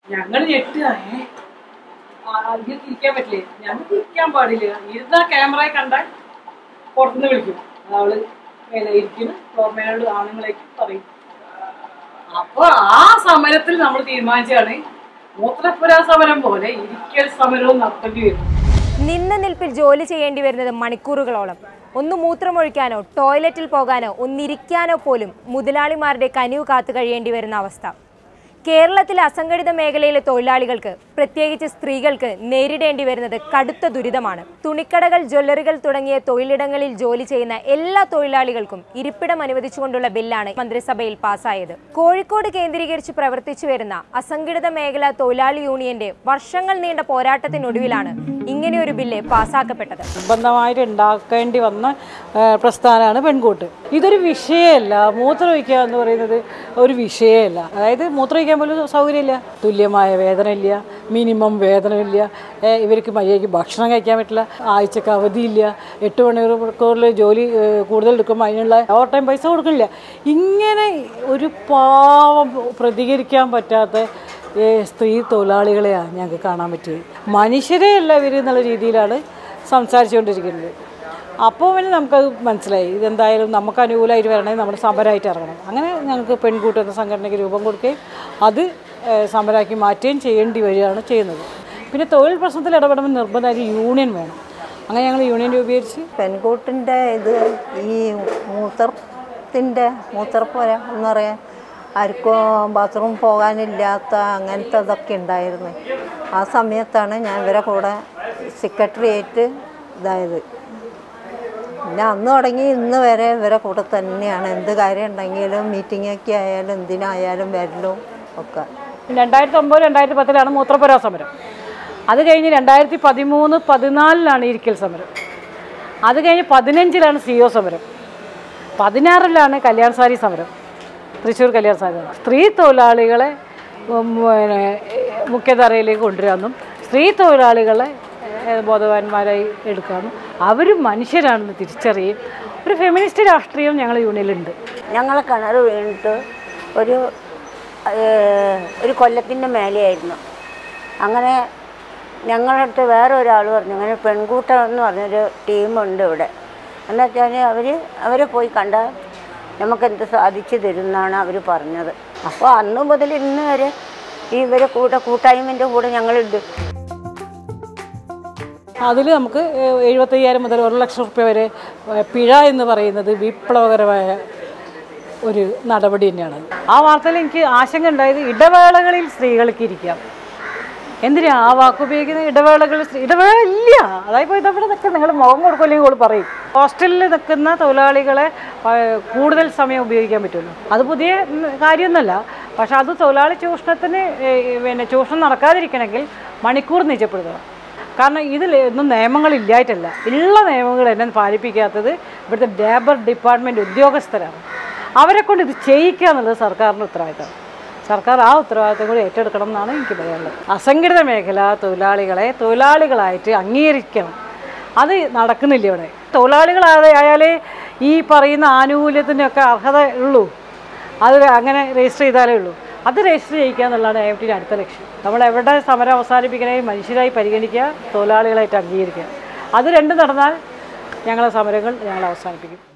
ഞങ്ങൾ ഞെട്ടുകയാണേ അതിന് ഇരിക്കാൻ പറ്റില്ലേ ഞങ്ങൾക്ക് ഇരിക്കാൻ പാടില്ല ഇരുന്ന ക്യാമറയെ കണ്ടാൽ പുറത്തുനിന്ന് വിളിക്കും അവള് മേലെ ഇരിക്കുന്നു ഫ്ലോർമേനോട് ആണുങ്ങളേക്ക് പറയും അപ്പൊ ആ സമരത്തിൽ നമ്മൾ തീരുമാനിച്ചാണ് മൂത്രപ്പുര സമരം പോലെ ഇരിക്കൽ സമരവും നടത്തേണ്ടി വരും നിന്ന നിൽപ്പിൽ ജോലി ചെയ്യേണ്ടി വരുന്നത് മണിക്കൂറുകളോളം ഒന്ന് മൂത്രമൊഴിക്കാനോ ടോയ്ലറ്റിൽ പോകാനോ ഒന്നിരിക്കാനോ പോലും മുതലാളിമാരുടെ കനിവ് കാത്തു കഴിയേണ്ടി വരുന്ന അവസ്ഥ കേരളത്തിലെ അസംഘടിത മേഖലയിലെ തൊഴിലാളികൾക്ക് പ്രത്യേകിച്ച് സ്ത്രീകൾക്ക് നേരിടേണ്ടി വരുന്നത് കടുത്ത ദുരിതമാണ് തുണിക്കടകൾ ജ്വല്ലറികൾ തുടങ്ങിയ തൊഴിലിടങ്ങളിൽ ജോലി ചെയ്യുന്ന എല്ലാ തൊഴിലാളികൾക്കും ഇരിപ്പിടം അനുവദിച്ചുകൊണ്ടുള്ള ബില്ലാണ് മന്ത്രിസഭയിൽ പാസ്സായത് കോഴിക്കോട് കേന്ദ്രീകരിച്ച് പ്രവർത്തിച്ചു വരുന്ന അസംഘടിത മേഖലാ തൊഴിലാളി യൂണിയന്റെ വർഷങ്ങൾ നീണ്ട പോരാട്ടത്തിനൊടുവിലാണ് ഇങ്ങനെയൊരു ബില്ല് പാസ്സാക്കപ്പെട്ടത് നിർബന്ധമായിട്ട് ഉണ്ടാക്കേണ്ടി വന്ന ആ, പ്രസ്ഥാനമാണ് പെൺകൂട്ട് ഇതൊരു വിഷയമല്ല മൂത്രമൊഴിക്കുക എന്ന് പറയുന്നത് ഒരു വിഷയമല്ല അതായത് മൂത്രമൊഴിക്കാൻ പോലും സൗകര്യമില്ല തുല്യമായ വേതനമില്ല മിനിമം വേതനമില്ല ഏ, ഇവർക്ക് മര്യാദയ്ക്ക് ഭക്ഷണം കഴിക്കാൻ പറ്റില്ല ആഴ്ചക്ക് അവധിയില്ല എട്ട് മണിക്കൂറിൽ ജോലി ഏ, കൂടുതൽ എടുക്കുമ്പോൾ അതിനുള്ള ഓവർ ടൈം പൈസ കൊടുക്കണില്ല ഇങ്ങനെ ഒരു പാവം പ്രതികരിക്കാൻ പറ്റാത്ത ഏ, സ്ത്രീ തൊഴിലാളികളെയാണ് ഞങ്ങൾക്ക് കാണാൻ പറ്റിയത് മനുഷ്യരെ അല്ല ഇവർ എന്നുള്ള രീതിയിലാണ് സംസാരിച്ചുകൊണ്ടിരിക്കുന്നത് അപ്പോൾ പിന്നെ നമുക്കത് മനസ്സിലായി ഇതെന്തായാലും നമുക്ക് അനുകൂലമായിട്ട് വരണമെങ്കിൽ നമ്മൾ സമരമായിട്ട് ഇറങ്ങണം അങ്ങനെ ഞങ്ങൾക്ക് പെൺകൂട്ട് എന്ന സംഘടനയ്ക്ക് രൂപം കൊടുക്കുകയും അത് ഏ, സമരമാക്കി മാറ്റുകയും ചെയ്യേണ്ടി വരികയാണ് ചെയ്യുന്നത് പിന്നെ തൊഴിൽ പ്രശ്നത്തിൽ ഇടപെടുമ്പോൾ നിർബന്ധമായിട്ട് യൂണിയൻ വേണം അങ്ങനെ ഞങ്ങൾ യൂണിയൻ രൂപീകരിച്ച് പെൺകൂട്ടിൻ്റെ ഇത് ഈ മൂത്രത്തിൻ്റെ മൂത്രപ്പുര എന്ന് പറയാൻ ആർക്കും ബാത്റൂം പോകാനില്ലാത്ത അങ്ങനത്തെ ഇതൊക്കെ ഉണ്ടായിരുന്നു ആ സമയത്താണ് ഞാൻ ഇവരെ കൂടെ സെക്രട്ടറിയേറ്റ് ഇതായത് പിന്നെ അന്ന് തുടങ്ങി ഇന്ന് വരെ ഇവരെ കൂടെ തന്നെയാണ് എന്ത് കാര്യം ഉണ്ടെങ്കിലും മീറ്റിങ്ങൊക്കെ ആയാലും എന്തിനായാലും വരലും ഒക്കെ രണ്ടായിരത്തി ഒമ്പത് രണ്ടായിരത്തി പത്തിലാണ് മൂത്രപ്പുര സമരം അത് കഴിഞ്ഞ് രണ്ടായിരത്തി പതിമൂന്ന് പതിനാലിലാണ് ഇരിക്കൽ സമരം അത് കഴിഞ്ഞ് പതിനഞ്ചിലാണ് സി ഒ സമരം പതിനാറിലാണ് കല്യാൺ സാരി സമരം തൃശ്ശൂർ കല്യാൺ സാരി സമരം. സ്ത്രീ തൊഴിലാളികളെ ഉം, പിന്നെ മുഖ്യധാരയിലേക്ക് കൊണ്ടുവരാമെന്നും സ്ത്രീ തൊഴിലാളികളെ ഏഹ്, ബോധവാന്മാരായി എടുക്കാമെന്നും അവർ മനുഷ്യരാണെന്ന് തിരിച്ചറിയും ഒരു ഫെമിനിസ്റ്റ് രാഷ്ട്രീയം ഞങ്ങൾ യൂണിയനിലുണ്ട് ഞങ്ങൾ കിണർ വീണിട്ട് ഒരു ഏഹ്, ഒരു കൊല്ലത്തിൻ്റെ മേലെയായിരുന്നു അങ്ങനെ ഞങ്ങളടുത്ത് വേറെ ഒരാൾ പറഞ്ഞു അങ്ങനെ പെൺകൂട്ടം എന്ന് പറഞ്ഞൊരു ടീമുണ്ട് ഇവിടെ എന്ന് വെച്ചാൽ അവർ അവരെ പോയി കണ്ടാൽ നമുക്കെന്ത് സാധിച്ചു തരും എന്നാണ് അവർ പറഞ്ഞത് അപ്പോൾ അന്ന് മുതൽ ഇന്ന് വരെ ഈ ഇവരെ കൂടെ കൂട്ടായ്മൻ്റെ കൂടെ ഞങ്ങളുണ്ട് അതിൽ നമുക്ക് ഏഹ്, എഴുപത്തയ്യായിരം മുതൽ ഒരു ലക്ഷം റുപ്യ വരെ ഏഹ്, പിഴ എന്ന് പറയുന്നത് വിപ്ലവകരമായ ഒരു നടപടി തന്നെയാണ് ആ വാർത്തയിൽ എനിക്ക് ആശങ്ക ഉണ്ടായത് ഇടവേളകളിൽ സ്ത്രീകൾക്ക് ഇരിക്കാം എന്തിനാ ആ വാക്ക് ഉപയോഗിക്കുന്ന ഇടവേളകളിൽ സ്ത്രീ ഇടവേള ഇല്ല അതായത് ഇപ്പോൾ ഇതവിടെ നിൽക്കുക നിങ്ങൾ മുഖം കൊടുക്കില്ലെങ്കിൽ ഓൾ പറയും ഹോസ്റ്റലിൽ നിൽക്കുന്ന തൊഴിലാളികളെ ആ, കൂടുതൽ സമയം ഉപയോഗിക്കാൻ പറ്റുമല്ലോ അത് പുതിയ ഉം, കാര്യമൊന്നുമല്ല പക്ഷെ അത് തൊഴിലാളി ചൂഷണത്തിന് ഏഹ്, പിന്നെ ചൂഷണം നടക്കാതിരിക്കണമെങ്കിൽ മണിക്കൂർ നിജപ്പെടുത്തണം കാരണം ഇതിൽ ഒന്നും നിയമങ്ങളില്ലായിട്ടല്ല ഉള്ള നിയമങ്ങൾ എന്നെ പാലിപ്പിക്കാത്തത് ഇവിടുത്തെ ലേബർ ഡിപ്പാർട്ട്മെൻറ്റ് ഉദ്യോഗസ്ഥരാണ് അവരെ കൊണ്ട് ഇത് ചെയ്യിക്കുക എന്നുള്ളത് സർക്കാരിൻ്റെ ഉത്തരവാദിത്തമാണ് സർക്കാർ ആ ഉത്തരവാദിത്തം കൂടി ഏറ്റെടുക്കണം എന്നാണ് എനിക്ക് പറയാനുള്ളത് അസംഘടിത മേഖല തൊഴിലാളികളെ തൊഴിലാളികളായിട്ട് അംഗീകരിക്കണം അത് നടക്കുന്നില്ല ഇവിടെ തൊഴിലാളികളായാലേ ഈ പറയുന്ന ആനുകൂല്യത്തിനൊക്കെ അർഹത ഉള്ളൂ അത് അങ്ങനെ രജിസ്റ്റർ ചെയ്താലേ ഉള്ളൂ അത് രജിസ്റ്റർ ചെയ്യിക്കുക എന്നുള്ളതാണ് ഐ എം ടിയുടെ അടുത്ത ലക്ഷ്യം നമ്മൾ എവിടെ സമരം അവസാനിപ്പിക്കണമെങ്കിൽ മനുഷ്യരായി പരിഗണിക്കുക തൊഴിലാളികളായിട്ട് അംഗീകരിക്കുക അത് രണ്ടും നടന്നാൽ ഞങ്ങളെ സമരങ്ങൾ ഞങ്ങൾ അവസാനിപ്പിക്കും